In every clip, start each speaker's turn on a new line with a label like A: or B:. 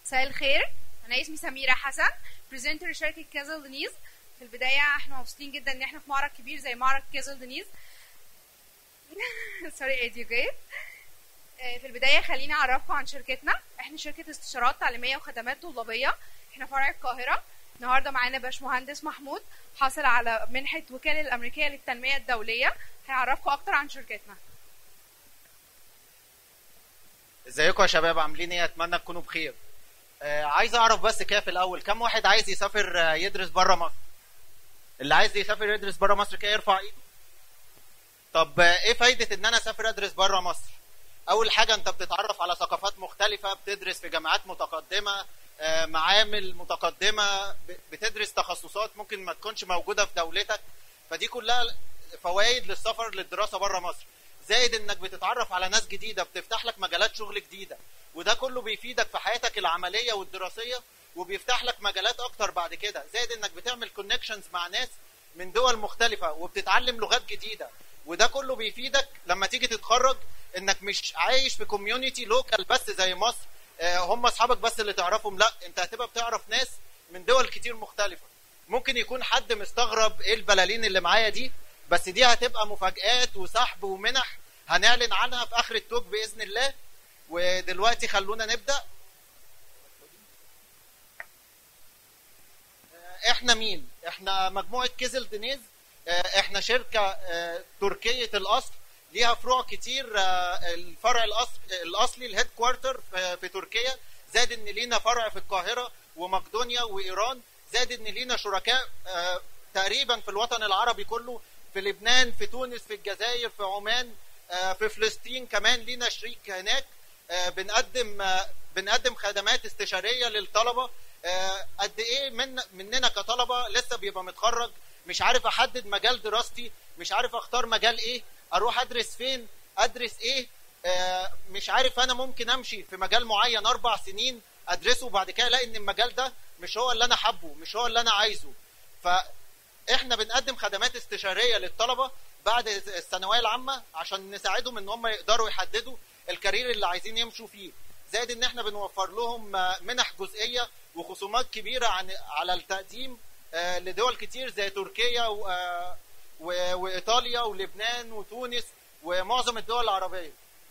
A: مساء الخير انا اسمي سميره حسن بريزنتر شركه كازل دنيز في البدايه احنا مبسوطين جدا ان احنا في معرض كبير زي معرض كازل دنيز سوري educate في البدايه خليني اعرفكم عن شركتنا احنا شركه استشارات تعليميه وخدمات طلابيه احنا فرع القاهره النهارده معانا باشمهندس محمود حاصل على منحه وكاله الامريكيه للتنميه الدوليه هيعرفكم اكتر عن شركتنا
B: ازيكم يا شباب عاملين ايه اتمنى تكونوا بخير آه عايز اعرف بس كده في الاول كم واحد عايز يسافر آه، يدرس بره مصر اللي عايز يسافر يدرس بره مصر كده يرفع ايده طب آه، ايه فايده ان انا اسافر ادرس بره مصر اول حاجه انت بتتعرف على ثقافات مختلفه بتدرس في جامعات متقدمه آه، معامل متقدمه ب- بتدرس تخصصات ممكن ما تكونش موجوده في دولتك فدي كلها فوائد للسفر للدراسه بره مصر زائد انك بتتعرف على ناس جديده بتفتح لك مجالات شغل جديده وده كله بيفيدك في حياتك العمليه والدراسيه وبيفتح لك مجالات اكتر بعد كده زائد انك بتعمل كونكشنز مع ناس من دول مختلفه وبتتعلم لغات جديده وده كله بيفيدك لما تيجي تتخرج انك مش عايش في كوميونتي لوكال بس زي مصر آه، هم اصحابك بس اللي تعرفهم لا انت هتبقى بتعرف ناس من دول كتير مختلفه ممكن يكون حد مستغرب ايه البلالين اللي معايا دي بس دي هتبقى مفاجآت وسحب ومنح هنعلن عنها في اخر التوك باذن الله ودلوقتي خلونا نبدا آه، احنا مين احنا مجموعه كيزل دينيز آه، احنا شركه آه، تركيه الاصل ليها فروع كتير آه، الفرع الاصل الاصلي الهيد كوارتر في في تركيا زائد ان لينا فرع في القاهره ومقدونيا وايران زائد ان لينا شركاء آه، تقريبا في الوطن العربي كله في لبنان في تونس في الجزائر في عمان آه، في فلسطين كمان لينا شريك هناك آه، بنقدم آه، بنقدم خدمات استشاريه للطلبه آه، قد ايه من مننا كطلبه لسه بيبقى متخرج مش عارف احدد مجال دراستي مش عارف اختار مجال ايه اروح ادرس فين ادرس ايه آه، مش عارف انا ممكن امشي في مجال معين اربع سنين ادرسه وبعد كده الاقي ان المجال ده مش هو اللي انا حابه مش هو اللي انا عايزه فاحنا بنقدم خدمات استشاريه للطلبه بعد الثانويه العامه عشان نساعدهم ان هم يقدروا يحددوا الكارير اللي عايزين يمشوا فيه زائد ان احنا بنوفر لهم آه، منح جزئيه وخصومات كبيره عن على التقديم آه، لدول كتير زي تركيا و- آه، و- وايطاليا ولبنان وتونس ومعظم الدول العربيه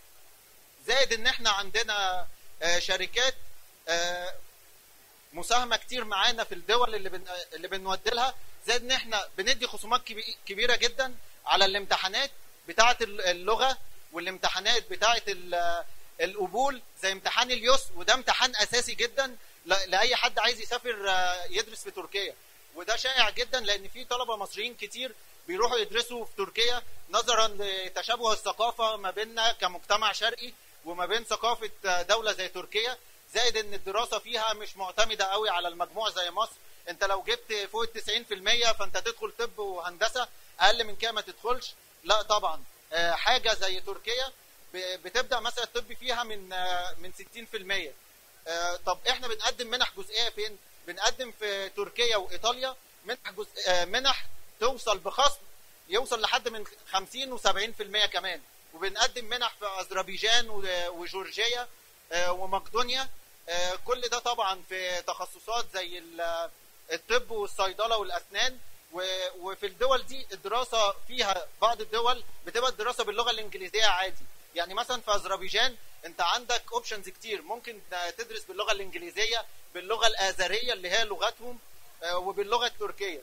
B: زائد ان احنا عندنا آه، شركات آه، مساهمه كتير معانا في الدول اللي بن... اللي بنودي لها زائد ان احنا بندي خصومات كبي- كبيره جدا على الامتحانات بتاعه اللغه والامتحانات بتاعه ال- القبول زي امتحان اليوس وده امتحان اساسي جدا ل- لاي حد عايز يسافر آه، يدرس في تركيا وده شائع جدا لان في طلبه مصريين كتير بيروحوا يدرسوا في تركيا نظرا لتشابه الثقافه ما بيننا كمجتمع شرقي وما بين ثقافه آه، دوله زي تركيا زائد ان الدراسه فيها مش معتمده قوي على المجموع زي مصر انت لو جبت فوق ال 90% فانت تدخل طب وهندسه اقل من كده ما تدخلش لا طبعا آه، حاجه زي تركيا ب- بتبدا مثلا الطب فيها من آه، من 60% آه، طب احنا بنقدم منح جزئيه فين بنقدم في تركيا وايطاليا منح جزء آه، منح توصل بخصم يوصل لحد من 50 و70% كمان وبنقدم منح في اذربيجان و- وجورجيا آه، ومقدونيا آه، كل ده طبعا في تخصصات زي ال- الطب والصيدله والاسنان و- وفي الدول دي الدراسه فيها بعض الدول بتبقى الدراسه باللغه الانجليزيه عادي يعني مثلا في اذربيجان انت عندك اوبشنز كتير ممكن تدرس باللغه الانجليزيه باللغه الاذريه اللي هي لغتهم آه، وباللغه التركيه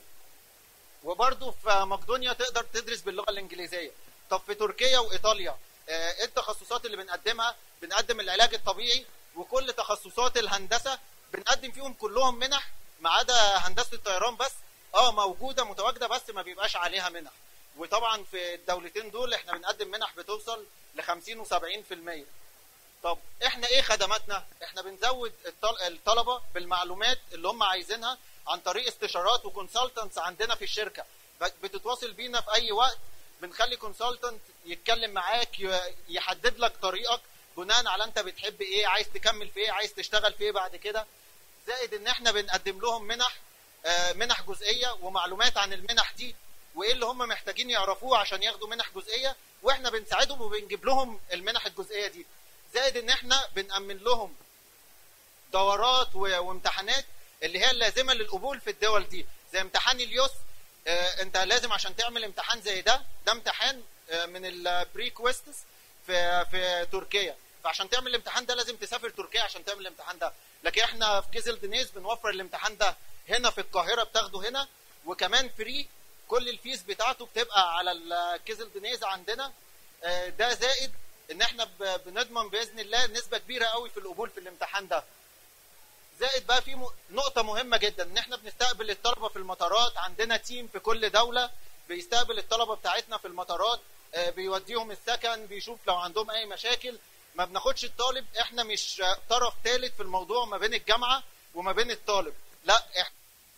B: وبرضه في مقدونيا تقدر تدرس باللغه الانجليزيه طب في تركيا وايطاليا آه، ايه التخصصات اللي بنقدمها بنقدم العلاج الطبيعي وكل تخصصات الهندسه بنقدم فيهم كلهم منح ما عدا هندسه الطيران بس اه موجوده متواجده بس ما بيبقاش عليها منح وطبعا في الدولتين دول احنا بنقدم منح بتوصل ل 50 و70% طب احنا ايه خدماتنا احنا بنزود الطل- الطلبه بالمعلومات اللي هم عايزينها عن طريق استشارات وكونسلتنتس عندنا في الشركه ب- بتتواصل بينا في اي وقت بنخلي كونسلتنت يتكلم معاك ي- يحدد لك طريقك بناء على انت بتحب ايه عايز تكمل في ايه عايز تشتغل في ايه بعد كده زائد ان احنا بنقدم لهم منح آه، منح جزئيه ومعلومات عن المنح دي وايه اللي هم محتاجين يعرفوه عشان ياخدوا منح جزئيه واحنا بنساعدهم وبنجيب لهم المنح الجزئيه دي زائد ان احنا بنأمن لهم دورات و- وامتحانات اللي هي اللازمه للقبول في الدول دي زي امتحان اليوس آه، انت لازم عشان تعمل امتحان زي ده ده امتحان آه، من البري كويستس في في تركيا فعشان تعمل الامتحان ده لازم تسافر تركيا عشان تعمل الامتحان ده لكن احنا في كيزل دنيس بنوفر الامتحان ده هنا في القاهره بتاخده هنا وكمان فري كل الفيس بتاعته بتبقى على الكيزل دنيز عندنا آه، ده زائد ان احنا ب- بنضمن باذن الله نسبه كبيره قوي في القبول في الامتحان ده زائد بقى في م- نقطة مهمة جدا ان احنا بنستقبل الطلبة في المطارات عندنا تيم في كل دولة بيستقبل الطلبة بتاعتنا في المطارات آه، بيوديهم السكن بيشوف لو عندهم اي مشاكل ما بناخدش الطالب احنا مش آه، طرف ثالث في الموضوع ما بين الجامعة وما بين الطالب لا احنا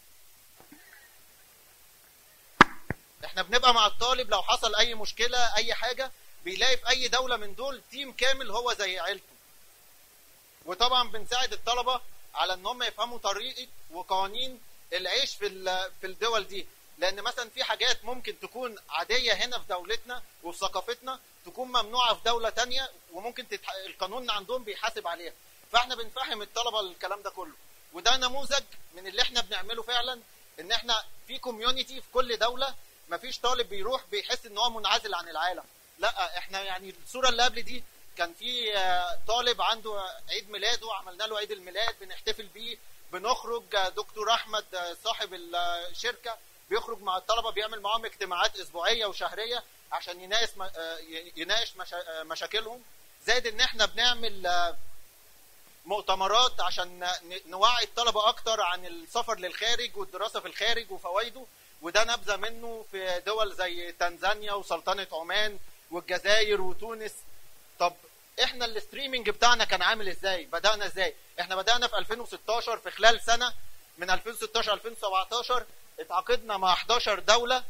B: احنا بنبقى مع الطالب لو حصل اي مشكلة اي حاجة بيلاقي في اي دولة من دول تيم كامل هو زي عيلته وطبعا بنساعد الطلبه على ان هم يفهموا طريقه وقوانين العيش في ال- في الدول دي لان مثلا في حاجات ممكن تكون عاديه هنا في دولتنا وفي ثقافتنا تكون ممنوعه في دوله تانية وممكن تتح... القانون عندهم بيحاسب عليها فاحنا بنفهم الطلبه الكلام ده كله وده نموذج من اللي احنا بنعمله فعلا ان احنا في كوميونتي في كل دوله مفيش طالب بيروح بيحس ان هو منعزل عن العالم لا احنا يعني الصوره اللي قبل دي كان في آه، طالب عنده عيد ميلاده عملنا له عيد الميلاد بنحتفل بيه بنخرج آه، دكتور احمد آه، صاحب الشركه بيخرج مع الطلبه بيعمل معاهم اجتماعات اسبوعيه وشهريه عشان يناقش م- آه، يناقش مشا- آه، مشاكلهم زائد ان احنا بنعمل آه، مؤتمرات عشان ن- نوعي الطلبه اكتر عن السفر للخارج والدراسه في الخارج وفوائده وده نبذه منه في دول زي تنزانيا وسلطنه عمان والجزائر وتونس طب احنا الستريمنج بتاعنا كان عامل ازاي بدانا ازاي احنا بدانا في 2016 في خلال سنه من 2016 2017 اتعاقدنا مع 11 دوله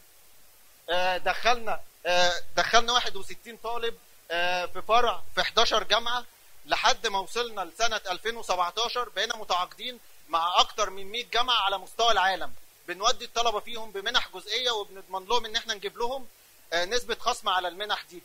B: آه، دخلنا آه، دخلنا 61 طالب آه، في فرع في 11 جامعه لحد ما وصلنا لسنه 2017 بقينا متعاقدين مع اكتر من 100 جامعه على مستوى العالم بنودي الطلبه فيهم بمنح جزئيه وبنضمن لهم ان احنا نجيب لهم آه، نسبه خصم على المنح دي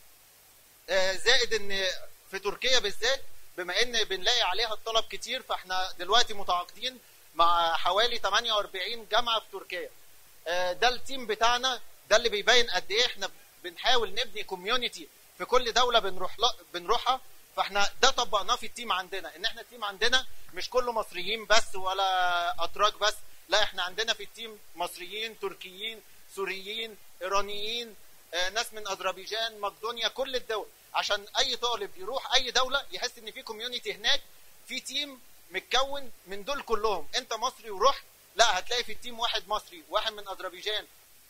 B: آه، زائد ان في تركيا بالذات بما ان بنلاقي عليها الطلب كتير فاحنا دلوقتي متعاقدين مع حوالي 48 جامعه في تركيا آه، ده التيم بتاعنا ده اللي بيبين قد ايه احنا بنحاول نبني كوميونتي في كل دوله بنروح لا بنروحها فاحنا ده طبقناه في التيم عندنا ان احنا التيم عندنا مش كله مصريين بس ولا اتراك بس لا احنا عندنا في التيم مصريين تركيين سوريين ايرانيين آه، ناس من اذربيجان مقدونيا كل الدول عشان اي طالب يروح اي دوله يحس ان في كوميونتي هناك في تيم متكون من دول كلهم انت مصري ورحت لا هتلاقي في التيم واحد مصري واحد من اذربيجان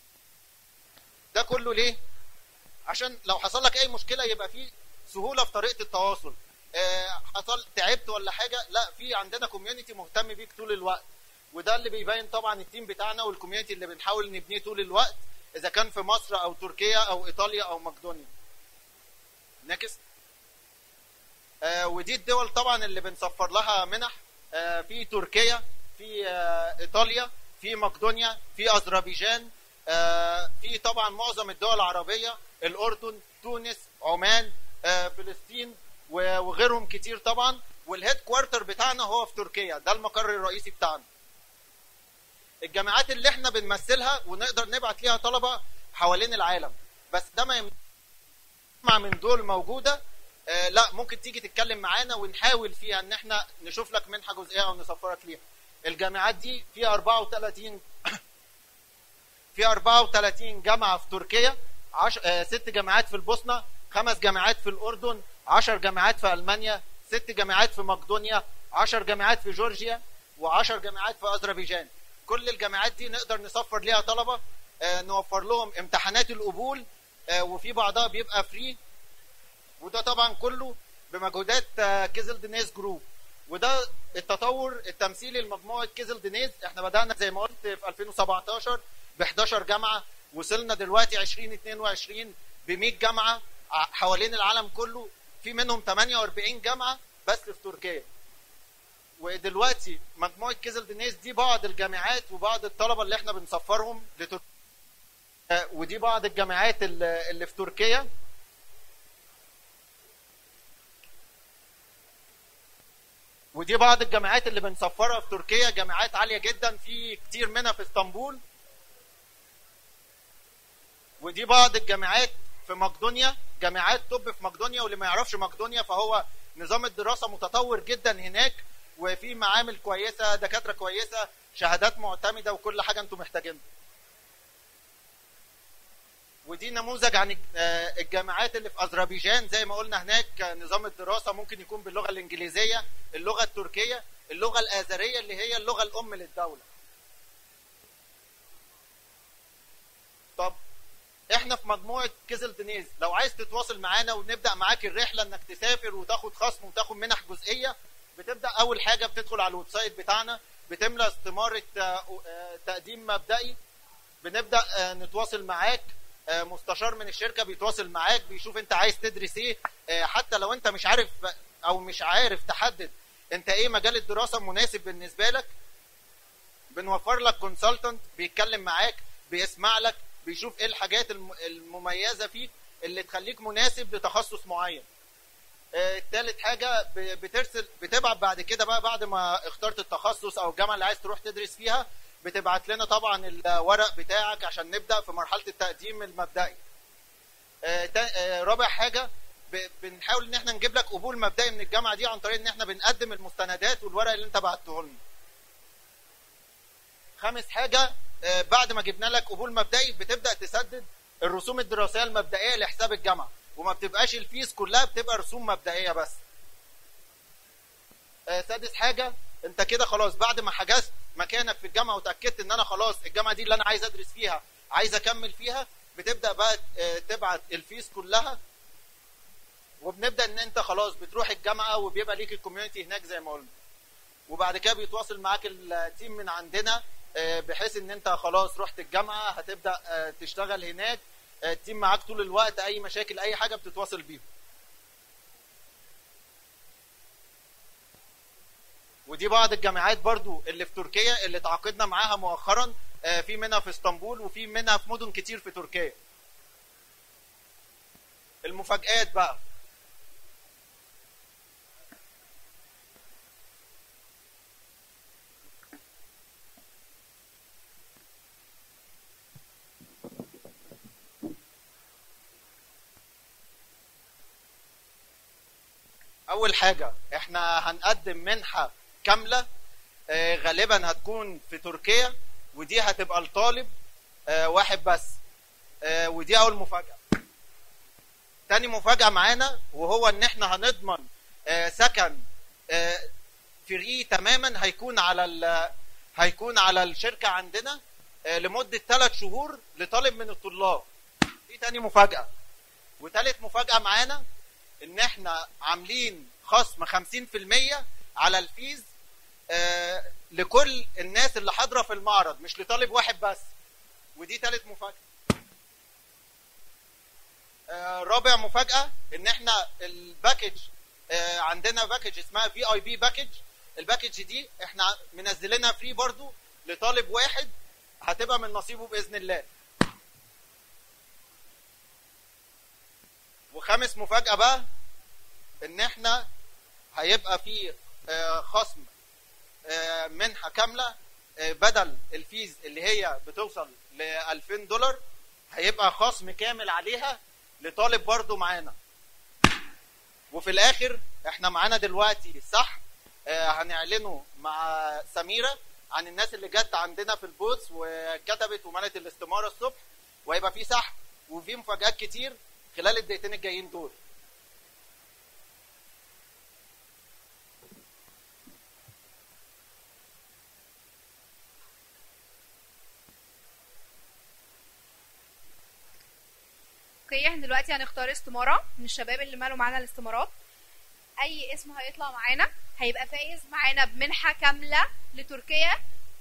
B: ده كله ليه عشان لو حصل لك اي مشكله يبقى في سهوله في طريقه التواصل آه، حصل تعبت ولا حاجه لا في عندنا كوميونتي مهتم بيك طول الوقت وده اللي بيبين طبعا التيم بتاعنا والكوميونتي اللي بنحاول نبنيه طول الوقت اذا كان في مصر او تركيا او ايطاليا او مقدونيا نكست آه، ودي الدول طبعا اللي بنسفر لها منح آه، في تركيا في آه، ايطاليا في مقدونيا في اذربيجان آه، في طبعا معظم الدول العربيه الاردن تونس عمان آه، فلسطين و- وغيرهم كتير طبعا والهيد كوارتر بتاعنا هو في تركيا ده المقر الرئيسي بتاعنا الجامعات اللي احنا بنمثلها ونقدر نبعت ليها طلبه حوالين العالم بس ده ما يمنع من دول موجوده آه لا ممكن تيجي تتكلم معانا ونحاول فيها ان احنا نشوف لك منحه جزئيه او نسفرك ليها الجامعات دي فيها 34 في 34 جامعه في تركيا عش... آه ست جامعات في البوسنه خمس جامعات في الاردن 10 جامعات في المانيا ست جامعات في مقدونيا 10 جامعات في جورجيا و10 جامعات في اذربيجان كل الجامعات دي نقدر نسفر ليها طلبه آه نوفر لهم امتحانات القبول آه وفي بعضها بيبقى فري وده طبعا كله بمجهودات آه، كيزل دينيز جروب وده التطور التمثيلي لمجموعه كيزل دينيز احنا بدانا زي ما قلت في 2017 ب 11 جامعه وصلنا دلوقتي 2022 ب 100 جامعه ع- حوالين العالم كله في منهم 48 جامعه بس في تركيا ودلوقتي مجموعه كيزل دينيز دي بعض الجامعات وبعض الطلبه اللي احنا بنسفرهم لتركيا آه، ودي بعض الجامعات اللي اللي في تركيا ودي بعض الجامعات اللي بنسفرها في تركيا جامعات عاليه جدا في كتير منها في اسطنبول ودي بعض الجامعات في مقدونيا جامعات طب في مقدونيا واللي ما يعرفش مقدونيا فهو نظام الدراسه متطور جدا هناك وفي معامل كويسه دكاتره كويسه شهادات معتمده وكل حاجه انتم محتاجينها ودي نموذج عن آه، الجامعات اللي في اذربيجان زي ما قلنا هناك نظام الدراسه ممكن يكون باللغه الانجليزيه اللغه التركيه اللغه الاذريه اللي هي اللغه الام للدوله طب احنا في مجموعه كيزل دنيز لو عايز تتواصل معانا ونبدا معاك الرحله انك تسافر وتاخد خصم وتاخد منح جزئيه بتبدا اول حاجه بتدخل على الويب سايت بتاعنا بتملى استماره آه، آه، تقديم مبدئي بنبدا آه، نتواصل معاك آه، مستشار من الشركه بيتواصل معاك بيشوف انت عايز تدرس ايه آه، حتى لو انت مش عارف او مش عارف تحدد انت ايه مجال الدراسه المناسب بالنسبه لك بنوفر لك كونسلتنت بيتكلم معاك بيسمع لك بيشوف ايه الحاجات الم- المميزه فيك اللي تخليك مناسب لتخصص معين آه، تالت حاجه ب- بترسل بتبعت بعد كده بقى بعد ما اخترت التخصص او الجامعه اللي عايز تروح تدرس فيها بتبعت لنا طبعا الورق بتاعك عشان نبدا في مرحله التقديم المبدئي آه، تا- آه، رابع حاجه ب- بنحاول ان احنا نجيب لك قبول مبدئي من الجامعه دي عن طريق ان احنا بنقدم المستندات والورق اللي انت بعته لنا خامس حاجه آه، بعد ما جبنا لك قبول مبدئي بتبدا تسدد الرسوم الدراسيه المبدئيه لحساب الجامعه وما بتبقاش الفيس كلها بتبقى رسوم مبدئيه بس آه، سادس حاجه انت كده خلاص بعد ما حجزت مكانك في الجامعه وتاكدت ان انا خلاص الجامعه دي اللي انا عايز ادرس فيها عايز اكمل فيها بتبدا بقى آه، تبعت الفيس كلها وبنبدا ان انت خلاص بتروح الجامعه وبيبقى ليك الكوميونتي هناك زي ما قلنا وبعد كده بيتواصل معاك التيم من عندنا آه، بحيث ان انت خلاص رحت الجامعه هتبدا آه، تشتغل هناك آه، التيم معاك طول الوقت اي مشاكل اي حاجه بتتواصل بيهم ودي بعض الجامعات برضو اللي في تركيا اللي تعاقدنا معاها مؤخرا آه، في منها في اسطنبول وفي منها في مدن كتير في تركيا المفاجآت بقى اول حاجه احنا هنقدم منحه كامله آه، غالبا هتكون في تركيا ودي هتبقى الطالب آه، واحد بس آه، ودي اول مفاجاه تاني مفاجاه معانا وهو ان احنا هنضمن آه، سكن آه، فري تماما هيكون على ال- هيكون على الشركه عندنا آه، لمده ثلاث شهور لطالب من الطلاب دي تاني مفاجاه وتالت مفاجاه معانا ان احنا عاملين خصم 50% على الفيز آه، لكل الناس اللي حاضره في المعرض مش لطالب واحد بس ودي تالت مفاجاه آه، رابع مفاجاه ان احنا الباكج آه، عندنا باكج اسمها في اي بي باكج الباكج دي احنا منزلينها فري برضو لطالب واحد هتبقى من نصيبه باذن الله وخامس مفاجاه بقى ان احنا هيبقى في آه، خصم آه، منحه كامله آه، بدل الفيز اللي هي بتوصل ل 2000 دولار هيبقى خصم كامل عليها لطالب برضو معانا وفي الاخر احنا معانا دلوقتي صح آه، هنعلنه مع سميره عن الناس اللي جت عندنا في البوتس وكتبت وملت الاستماره الصبح وهيبقى في سحب وفي مفاجآت كتير خلال الدقيقتين الجايين دول
A: اوكي احنا دلوقتي هنختار استمارة من الشباب اللي مالوا معانا الاستمارات اي اسم هيطلع معانا هيبقى فايز معانا بمنحة كاملة لتركيا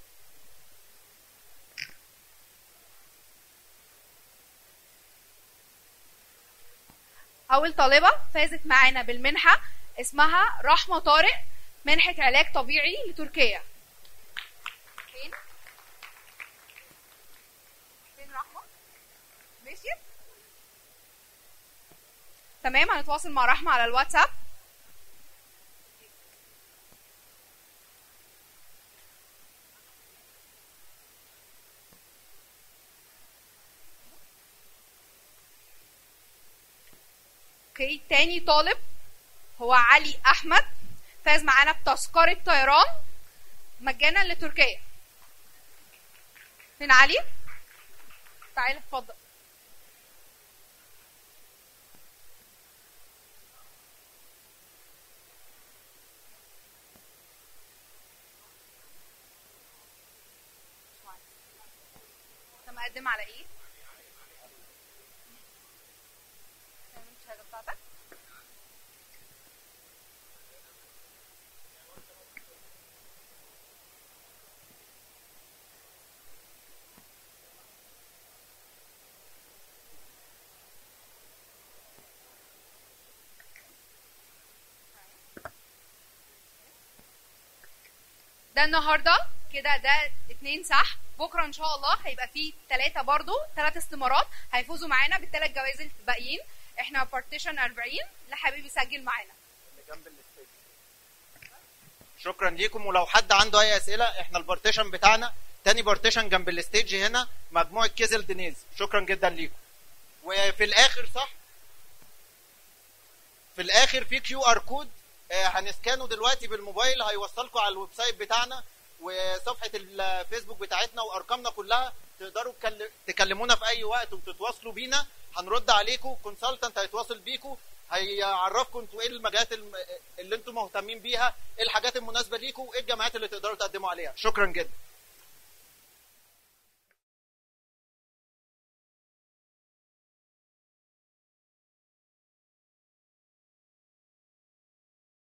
A: اول طالبة فازت معانا بالمنحة اسمها رحمة طارق منحة علاج طبيعي لتركيا فين؟ فين رحمة؟ ماشي؟ تمام هنتواصل مع رحمة على الواتساب اوكي تاني طالب هو علي احمد فاز معانا بتذكره طيران مجانا لتركيا فين علي تعالى اتفضل انت مقدم على ايه؟ تعمل الشهاده بتاعتك؟ ده النهارده كده ده اتنين صح بكره ان شاء الله هيبقى فيه ثلاثه برضو ثلاث استمارات هيفوزوا معانا بالثلاث جوائز الباقيين احنا بارتيشن 40 اللي حابب يسجل معانا
B: جنب الاستيج شكرا ليكم ولو حد عنده اي اسئله احنا البارتيشن بتاعنا تاني بارتيشن جنب الاستيج هنا مجموعه كيزل دينيز شكرا جدا ليكم وفي الاخر صح في الاخر في كيو ار كود هنسكانه دلوقتي بالموبايل هيوصلكم على الويب سايت بتاعنا وصفحه الفيسبوك بتاعتنا وارقامنا كلها تقدروا تكل- تكلمونا في اي وقت وتتواصلوا بينا هنرد عليكم كونسلتنت هيتواصل بيكم هيعرفكم انتوا ايه المجالات الم- اللي انتوا مهتمين بيها ايه الحاجات المناسبه ليكم وايه الجامعات اللي تقدروا تقدموا عليها شكرا جدا